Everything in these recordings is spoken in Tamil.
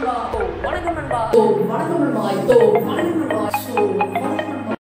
நண்பா ஓ வணக்கம் நண்பா ஓ வணக்கம் நண்பா ஓ வணக்கம் நண்பா ஸோ வணக்கம் நண்பா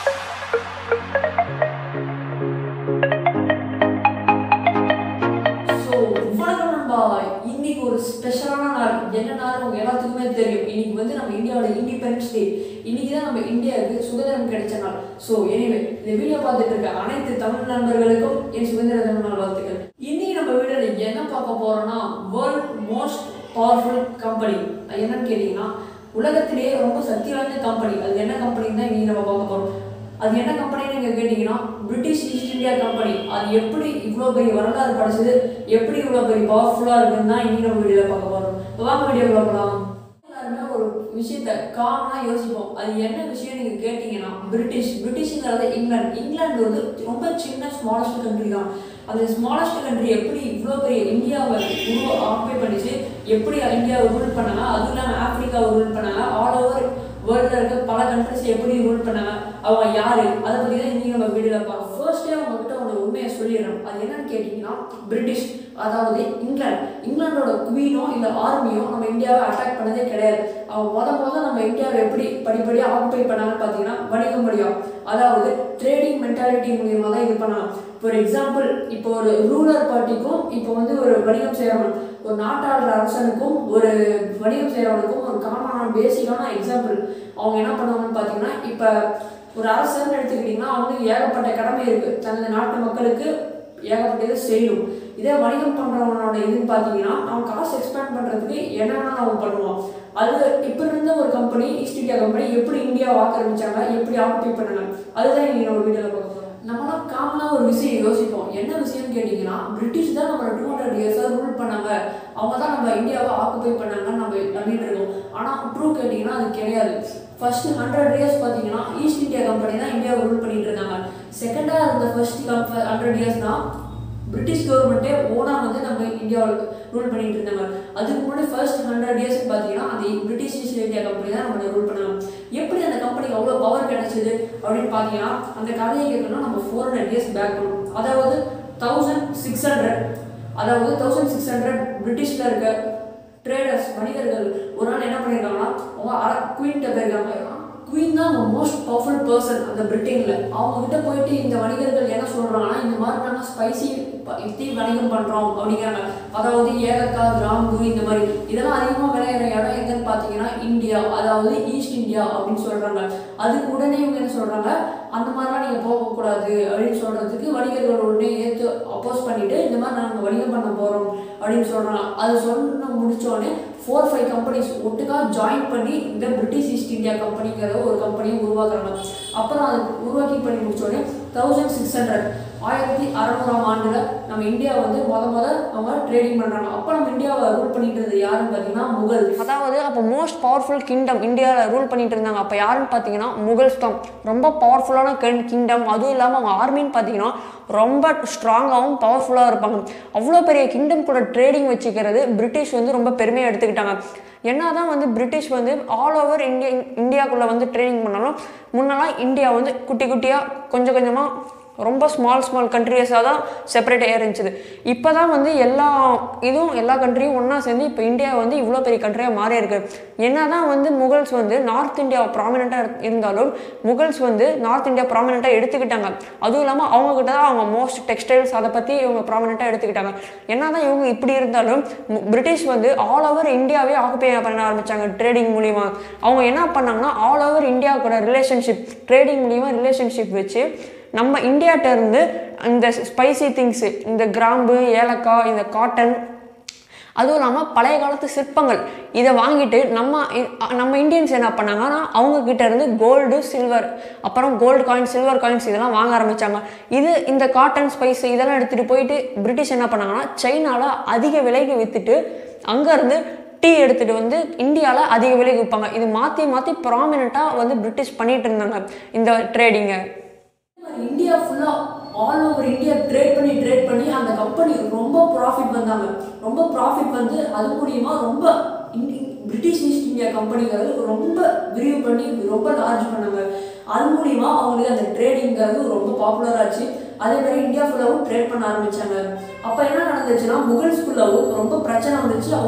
ஸோ வணக்கம் நண்பா இன்னைக்கு ஒரு ஸ்பெஷலான நாள் என்ன நாள் உங்க எல்லாத்துக்குமே தெரியும் இன்னைக்கு வந்து நம்ம இந்தியாவோட இண்டிபெண்டன்ஸ் டே இன்னைக்கு தான் நம்ம இந்தியாவுக்கு சுதந்திரம் கிடைச்ச நாள் ஸோ எனிவே இந்த வீடியோ பார்த்துட்டு இருக்க அனைத்து தமிழ் நண்பர்களுக்கும் என் சுதந்திர தின நாள் வாழ்த்துக்கள் இன்னைக்கு நம்ம வீடியோல என்ன பார்க்க போறோம்னா வேர்ல்ட் மோஸ்ட் பவர்ஃபுல் கம்பெனி என்னன்னு கேட்டீங்கன்னா உலகத்திலேயே ரொம்ப சக்தி வாய்ந்த கம்பெனி அது என்ன கம்பெனி தான் இன்னைக்கு நம்ம பார்க்க போறோம் அது என்ன கம்பெனின்னு நீங்க கேட்டீங்கன்னா பிரிட்டிஷ் ஈஸ்ட் இந்தியா கம்பெனி அது எப்படி இவ்வளோ பெரிய வரலாறு படிச்சது எப்படி இவ்வளோ பெரிய பவர்ஃபுல்லாக இருக்குன்னு தான் இன்னைக்கு நம்ம வீடியோவில் பார்க்க போறோம் இப்ப வாங்க வீடியோக்குள்ள போகலாம் எல்லாருமே ஒரு விஷயத்த காமனாக யோசிப்போம் அது என்ன விஷயம் நீங்கள் கேட்டிங்கன்னா பிரிட்டிஷ் பிரிட்டிஷ்ங்கிறது இங்கிலாந்து இங்கிலாந்து வந்து ரொம்ப சின்ன ஸ்மாலஸ்ட் கண்ட்ரி தான் அந்த ஸ்மாலஸ்ட் கண்ட்ரி எப்படி இவ்வளோ பெரிய இந்தியாவை உருவ ஆக்குபை பண்ணிச்சு எப்படி இந்தியாவை ரூல் பண்ணாங்க அதுவும் இல்லாமல் ஆப்பிரிக்காவை ரூல் பண்ணாங்க ஆல் ஓவர் வேர்ல்டில் இருக்க பல கண்ட்ரிஸ் எப்படி ரூல் பண்ணாங்க அவங்க யாரு அதை பற்றி தான் இன்னைக்கு நம்ம வீடியோவில் பார்க்கலாம் ஃபர்ஸ்டே அவங்க கிட்ட ஒரு உண்மையை சொல்லிடுறோம் அது என்னன்னு கேட்டிங்கன்னா பிரிட்டிஷ் அதாவது இங்கிலாந்து இங்கிலாண்டோட குவீனோ இல்லை ஆர்மியோ நம்ம இந்தியாவை அட்டாக் பண்ணதே கிடையாது அவங்க முத முத நம்ம இந்தியாவை எப்படி படிப்படியாக ஆக்குபை பண்ணாங்கன்னு பார்த்தீங்கன்னா வணிகம் வழியாக அதாவது ட்ரேடிங் மென்டாலிட்டி மூலியமாக தான் இது பண்ணாங்க ஃபார் எக்ஸாம்பிள் இப்போ ஒரு ரூலர் பார்ட்டிக்கும் இப்போ வந்து ஒரு வணிகம் செய்கிறவங்க ஒரு நாட்டாளர் அரசனுக்கும் ஒரு வணிகம் செய்கிறவனுக்கும் ஒரு காமனான பேசிக்கான எக்ஸாம்பிள் அவங்க என்ன பண்ணுவாங்கன்னு பார்த்தீங்கன்னா இப்போ ஒரு அரசன் எடுத்துக்கிட்டிங்கன்னா அவங்களுக்கு ஏகப்பட்ட கடமை இருக்குது தனது நாட்டு மக்களுக்கு ஏகப்பட்டது செய்யணும் இதே வணிகம் பண்ணுறவனோட இதுன்னு பார்த்தீங்கன்னா அவன் காசு எக்ஸ்பேண்ட் பண்ணுறதுக்கு என்னென்ன அவன் பண்ணுவான் அது இப்போ இருந்த ஒரு கம்பெனி ஈஸ்ட் இந்தியா கம்பெனி எப்படி இந்தியாவை ஆக்கிரமிச்சாங்க எப்படி ஆக்குபை பண்ணாங்க அதுதான் நீங்கள் ஒரு வீடியோவில் பார்க்க போகிறோம் நம்மளாம் காமனாக ஒரு விஷயம் யோசிப்போம் என்ன விஷயம்னு கேட்டிங்கன்னா பிரிட்டிஷ் தான் நம்ம டூ ஹண்ட்ரட் இயர்ஸாக ரூல் பண்ணாங்க அவங்க தான் நம்ம இந்தியாவை ஆக்குபை பண்ணாங்கன்னு நம்ம நம்பிட்டு இருக்கோம் ஆனால் ட்ரூ கேட்டிங்கன்னா அது கிடையாது ஃபர்ஸ்ட் ஹண்ட்ரட் இயர்ஸ் பார்த்தீங்கன்னா ஈஸ்ட் இந்தியா கம்பெனி தான் இந்தியாவை ரூல் பண்ணிட்டு இருந்தாங்க செகண்டாக இருந்த ஃபர்ஸ்ட் ஹண்ட்ரட் இயர்ஸ் தான் பிரிட்டிஷ் கவர்மெண்ட்டே ஓனாக வந்து நம்ம இந்தியாவில் ரூல் பண்ணிட்டு இருந்தாங்க அதுக்கு முன்னாடி ஃபர்ஸ்ட் ஹண்ட்ரட் இயர்ஸ் பார்த்தீங்கன்னா அந்த பிரிட்டிஷ் ஈஸ்ட் இந்தியா கம்பெனி தான் நம்ம ரூல் பண்ணாங்க எப்படி அந்த கம்பெனிக்கு அவ்வளோ பவர் கிடைச்சது அப்படின்னு பார்த்தீங்கன்னா அந்த கதையை கேட்கணும்னா நம்ம ஃபோர் ஹண்ட்ரட் இயர்ஸ் பேக் பண்ணணும் அதாவது தௌசண்ட் சிக்ஸ் ஹண்ட்ரட் அதாவது தௌசண்ட் சிக்ஸ் ஹண்ட்ரட் பிரிட்டிஷில் இருக்க ட்ரேடர்ஸ் வணிகர்கள் ஒரு நாள் என்ன பண்ணியிருக்காங்கன்னா அவங்க அர குயின்கிட்ட போயிருக்காங்க குயின் தான் மோஸ்ட் பவர்ஃபுல் பர்சன் அந்த பிரிட்டனில் அவங்க கிட்ட போயிட்டு இந்த வணிகர்கள் என்ன சொல்கிறாங்கன்னா இந்த மாதிரி நாங்கள் ஸ்பைசி இத்தி வணிகம் பண்ணுறோம் அப்படிங்கிறாங்க அதாவது ஏலக்காய் கிராம்பு இந்த மாதிரி இதெல்லாம் அதிகமாக விளையிற இடம் எங்கன்னு பார்த்தீங்கன்னா இந்தியா அதாவது ஈஸ்ட் இந்தியா அப்படின்னு சொல்கிறாங்க அதுக்கு உடனே இவங்க என்ன சொல்கிறாங்க அந்த மாதிரிலாம் நீங்கள் போகக்கூடாது அப்படின்னு சொல்கிறதுக்கு வணிகர்கள் உடனே ஏற்று அப்போஸ் பண்ணிவிட்டு இந்த மாதிரி நாங்கள் வணிகம் பண்ண போகிறோம் அப்படின்னு சொல்கிறாங்க அது சொன்ன முடிச்சோடனே ஃபோர் ஃபைவ் கம்பெனிஸ் ஒட்டுக்கா ஜாயின் பண்ணி இந்த பிரிட்டிஷ் ஈஸ்ட் இந்தியா கம்பெனிங்கிற ஒரு கம்பெனியை உருவாக்குறாங்க அப்புறம் அது உருவாக்கி பண்ணி முடிச்சோடனே தௌசண்ட் சிக்ஸ் ஹண்ட்ரட் ஆயிரத்தி அறநூறாம் ஆண்டில் நம்ம இந்தியா வந்து முத முத அவங்க ட்ரேடிங் பண்ணுறாங்க அப்போ நம்ம இந்தியாவை ரூல் பண்ணிட்டு இருந்தது யாருன்னு பார்த்தீங்கன்னா முகல் அதாவது அப்போ மோஸ்ட் பவர்ஃபுல் கிங்டம் இந்தியாவில் ரூல் பண்ணிட்டு இருந்தாங்க அப்போ யாருன்னு பார்த்தீங்கன்னா முகல்ஸ் தான் ரொம்ப பவர்ஃபுல்லான கிங்டம் அதுவும் இல்லாமல் அவங்க ஆர்மின்னு பார்த்தீங்கன்னா ரொம்ப ஸ்ட்ராங்காகவும் பவர்ஃபுல்லாக இருப்பாங்க அவ்வளோ பெரிய கிங்டம் கூட ட்ரேடிங் வச்சுக்கிறது பிரிட்டிஷ் வந்து ரொம்ப பெருமையாக எடுத்துக்கிட்டாங்க என்ன தான் வந்து பிரிட்டிஷ் வந்து ஆல் ஓவர் இந்தியா இந்தியாக்குள்ளே வந்து ட்ரேடிங் பண்ணாலும் முன்னெல்லாம் இந்தியா வந்து குட்டி குட்டியாக கொஞ்சம் கொஞ்சமாக ரொம்ப ஸ்மால் ஸ்மால் கண்ட்ரிஸாக தான் செப்பரேட்டாக இருந்துச்சு இப்போ தான் வந்து எல்லா இதுவும் எல்லா கண்ட்ரியும் ஒன்றா சேர்ந்து இப்போ இந்தியா வந்து இவ்வளோ பெரிய கண்ட்ரியாக மாறி இருக்கு என்ன தான் வந்து முகல்ஸ் வந்து நார்த் இந்தியா ப்ராமினெண்ட்டாக இருந்தாலும் முகல்ஸ் வந்து நார்த் இந்தியா ப்ராமினெண்ட்டாக எடுத்துக்கிட்டாங்க அதுவும் இல்லாமல் அவங்கக்கிட்ட தான் அவங்க மோஸ்ட் டெக்ஸ்டைல்ஸ் அதை பற்றி இவங்க ப்ராமினெண்ட்டாக எடுத்துக்கிட்டாங்க என்ன தான் இவங்க இப்படி இருந்தாலும் பிரிட்டிஷ் வந்து ஆல் ஓவர் இந்தியாவே ஆக்குபை பண்ண ஆரம்பித்தாங்க ட்ரேடிங் மூலிமா அவங்க என்ன பண்ணாங்கன்னா ஆல் ஓவர் இந்தியா கூட ரிலேஷன்ஷிப் ட்ரேடிங் மூலிமா ரிலேஷன்ஷிப் வச்சு நம்ம இந்தியாட்ட இருந்து இந்த ஸ்பைசி திங்ஸு இந்த கிராம்பு ஏலக்காய் இந்த காட்டன் அதுவும் இல்லாமல் பழைய காலத்து சிற்பங்கள் இதை வாங்கிட்டு நம்ம நம்ம இந்தியன்ஸ் என்ன பண்ணாங்கன்னா அவங்க கிட்ட இருந்து கோல்டு சில்வர் அப்புறம் கோல்டு காயின்ஸ் சில்வர் காயின்ஸ் இதெல்லாம் வாங்க ஆரம்பித்தாங்க இது இந்த காட்டன் ஸ்பைஸ் இதெல்லாம் எடுத்துகிட்டு போயிட்டு பிரிட்டிஷ் என்ன பண்ணாங்கன்னா சைனாவில் அதிக விலைக்கு விற்றுட்டு அங்கேருந்து டீ எடுத்துகிட்டு வந்து இந்தியாவில் அதிக விலைக்கு விற்பாங்க இது மாற்றி மாற்றி ப்ராமினெண்ட்டாக வந்து பிரிட்டிஷ் பண்ணிகிட்டு இருந்தாங்க இந்த ட்ரேடிங்கை இந்தியா ஃபுல்லா ஆல் ஓவர் இந்தியா ட்ரேட் பண்ணி ட்ரேட் பண்ணி அந்த கம்பெனி ரொம்ப ப்ராஃபிட் வந்தாங்க ரொம்ப ப்ராஃபிட் வந்து அது மூலியமா ரொம்ப இந்தி- பிரிட்டிஷ் ஈஸ்ட் இந்தியா கம்பெனிங்கிறது ரொம்ப விரிவு பண்ணி ரொம்ப லார்ஜ் பண்ணாங்க அது மூலியமா அவங்களுக்கு அந்த ட்ரேடிங்கிறது ரொம்ப பாப்புலர் ஆச்சு அதே மாதிரி இந்தியா ஃபுல்லாகவும் ட்ரேட் பண்ண ஆரம்பிச்சாங்க அப்போ என்ன நடந்துச்சுன்னா முகல்ஸ் ஃபுல்லாகவும் ரொம்ப பிரச்சனை வந்துச்சு அவங்களுக்கு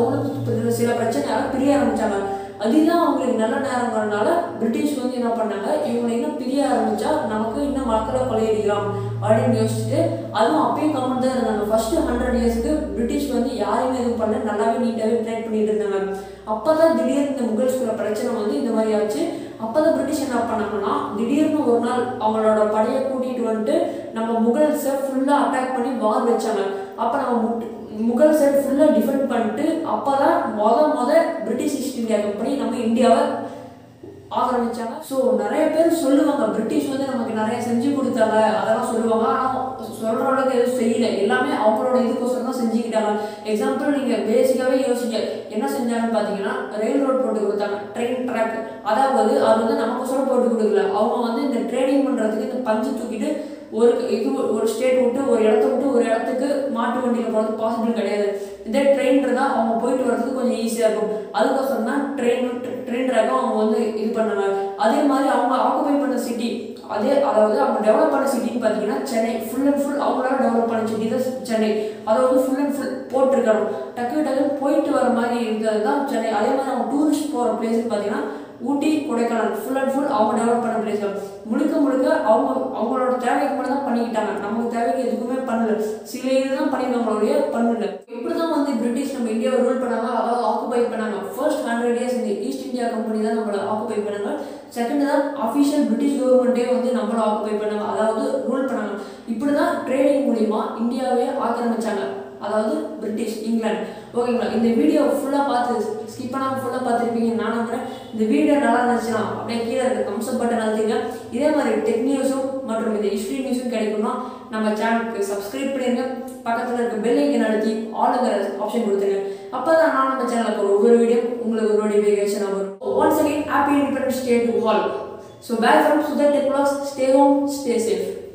சில- சில பிரச்சனையால பிரிய ஆரம்பிச்சாங்க அதுதான் அவங்களுக்கு நல்ல நேரங்கிறதுனால பிரிட்டிஷ் வந்து என்ன பண்ணாங்க இவங்களை இன்னும் பிரிய ஆரம்பிச்சா நமக்கு இன்னும் மக்களை கொள்ளையடிக்கலாம் அப்படின்னு யோசிச்சுட்டு அதுவும் அப்பயும் கமெண்ட் தான் இருந்தாங்க ஃபர்ஸ்ட் ஹண்ட்ரட் இயர்ஸ்க்கு பிரிட்டிஷ் வந்து யாரையுமே எதுவும் பண்ண நல்லாவே நீட்டாகவே ட்ரேட் பண்ணிட்டு இருந்தாங்க அப்பதான் திடீர்னு இந்த முகல்ஸ்குள்ள பிரச்சனை வந்து இந்த மாதிரி ஆச்சு அப்பதான் பிரிட்டிஷ் என்ன பண்ணாங்கன்னா திடீர்னு ஒரு நாள் அவங்களோட படையை கூட்டிட்டு வந்துட்டு நம்ம முகல்ஸை ஃபுல்லாக அட்டாக் பண்ணி வார் வச்சாங்க அப்போ நம்ம முட்- முகல் சைடு ஃபுல்லாக டிஃபெண்ட் பண்ணிட்டு அப்போ தான் மொத மொத பிரிட்டிஷ் ஈஸ்ட் இந்தியா கம்பெனி நம்ம இந்தியாவை ஆக்கிரமிச்சாங்க ஸோ நிறைய பேர் சொல்லுவாங்க பிரிட்டிஷ் வந்து நமக்கு நிறைய செஞ்சு கொடுத்தாங்க அதெல்லாம் சொல்லுவாங்க ஆனால் சொல்கிற அளவுக்கு எதுவும் செய்யல எல்லாமே அவங்களோட இதுக்கோசரம் தான் செஞ்சுக்கிட்டாங்க எக்ஸாம்பிள் நீங்கள் பேசிக்காகவே யோசிக்க என்ன செஞ்சாங்கன்னு பார்த்தீங்கன்னா ரயில் ரோட் போட்டு கொடுத்தாங்க ட்ரெயின் ட்ராக் அதாவது அது வந்து நமக்கோசரம் போட்டு கொடுக்கல அவங்க வந்து இந்த ட்ரேடிங் பண்ணுறதுக்கு இந்த பஞ்சு தூக்கிட்டு ஒரு இது ஒரு ஸ்டேட் விட்டு ஒரு இடத்த விட்டு ஒரு இடத்துக்கு மாட்டு வண்டியில் போகிறது பாசிபிள் கிடையாது இதே ட்ரெயின் இருந்தால் அவங்க போயிட்டு வரதுக்கு கொஞ்சம் ஈஸியாக இருக்கும் அதுக்கோசரம் தான் ட்ரெயின் ட்ரெயின் ரகம் அவங்க வந்து இது பண்ணாங்க அதே மாதிரி அவங்க ஆக்குபை பண்ண சிட்டி அதே அதாவது அவங்க டெவலப் பண்ண சிட்டின்னு பார்த்தீங்கன்னா சென்னை ஃபுல் அண்ட் ஃபுல் அவங்களால டெவலப் பண்ண சிட்டி தான் சென்னை அதாவது ஃபுல் அண்ட் ஃபுல் போட்டிருக்கணும் டக்கு டக்குன்னு போயிட்டு வர மாதிரி இருந்தது தான் சென்னை அதே மாதிரி அவங்க டூரிஸ்ட் போகிற பிளேஸ்னு பார்த்தீங்கன்னா Ooty Kodaikanal full and full அவங்க டெவலப் பண்ண பிளேஸ் முழுக்க முழுக்க அவங்க அவங்களோட தேவைக்கு மட்டும் தான் பண்ணிக்கிட்டாங்க நமக்கு தேவைக்கு எதுக்குமே பண்ணல சில இதுதான் பண்ணியிருந்தவங்களுடைய பண்ணல இப்படி தான் வந்து பிரிட்டிஷ் நம்ம இந்தியாவை ரூல் பண்ணாங்க அதாவது ஆக்குபை பண்ணாங்க ஃபர்ஸ்ட் ஹண்ட்ரட் இயர்ஸ் இந்த ஈஸ்ட் இந்தியா கம்பெனி தான் நம்மளை ஆக்குபை பண்ணாங்க செகண்ட் தான் அஃபிஷியல் பிரிட்டிஷ் கவர்மெண்ட்டே வந்து நம்மளை ஆக்குபை பண்ணாங்க அதாவது ரூல் பண்ணாங்க இப்படி தான் ட்ரேடிங் மூலிமா இந்தியாவே ஆக்கிரமிச்சாங்க அதாவது பிரிட்டிஷ் இங்கிலாந்து ஓகேங்களா இந்த வீடியோ ஃபுல்லாக பார்த்து ஸ்கிப் பண்ணாமல் ஃபுல்லாக பார்த்துருப்பீங்கன்னு நான் நம்புறேன் இந்த வீடியோ நல்லா இருந்துச்சுன்னா அப்படியே கீழே இருக்க கம்சப் பட்டன் அழுத்திங்க இதே மாதிரி டெக் நியூஸும் மற்றும் இந்த ஹிஸ்ட்ரி நியூஸும் கிடைக்கும்னா நம்ம சேனலுக்கு சப்ஸ்கிரைப் பண்ணிருங்க பக்கத்தில் இருக்க பெல் ஐக்கன் அழுத்தி ஆளுங்கிற ஆப்ஷன் கொடுத்துருங்க அப்போ தான் நான் நம்ம சேனலில் போகிற ஒவ்வொரு வீடியோ உங்களுக்கு ஒரு நோட்டிஃபிகேஷன் வரும் once again happy Independence Day to all so back from Sudhar Tech stay home stay safe